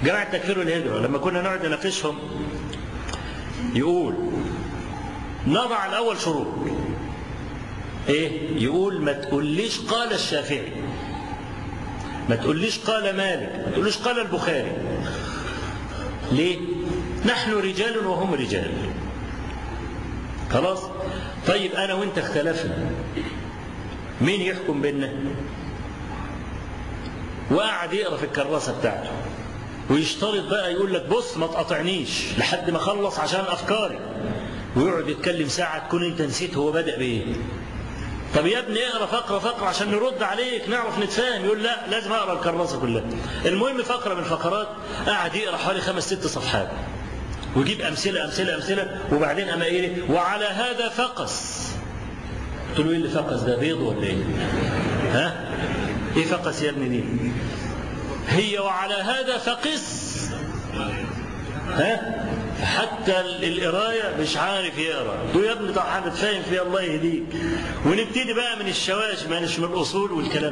جماعة التكفير والهجرة لما كنا نقعد نناقشهم يقول نضع الأول شروط إيه؟ يقول ما تقوليش قال الشافعي ما تقوليش قال مالك ما تقوليش قال البخاري ليه؟ نحن رجال وهم رجال خلاص طيب أنا وأنت اختلفنا مين يحكم بيننا وقعد يقرا في الكراسة بتاعته ويشترط بقى يقول لك بص ما تقاطعنيش لحد ما اخلص عشان افكاري ويقعد يتكلم ساعة تكون انت نسيت هو بدأ بايه طب يا ابني اقرا فقره فقره عشان نرد عليك نعرف نتفاهم يقول لا لازم اقرا الكراسه كلها المهم فقره من الفقرات قعد يقرا حوالي خمس ست صفحات ويجيب امثله امثله امثله وبعدين اما ايه وعلى هذا فقس قلت له ايه اللي فقس ده بيض ولا ايه ها ايه فقس يا ابني دي هي وعلى هذا فقس ها حتى القرايه مش عارف يقرا تقول يا ابني طب حاجه تفهم فيها الله يهديك ونبتدي بقى من الشواش مش من الاصول والكلام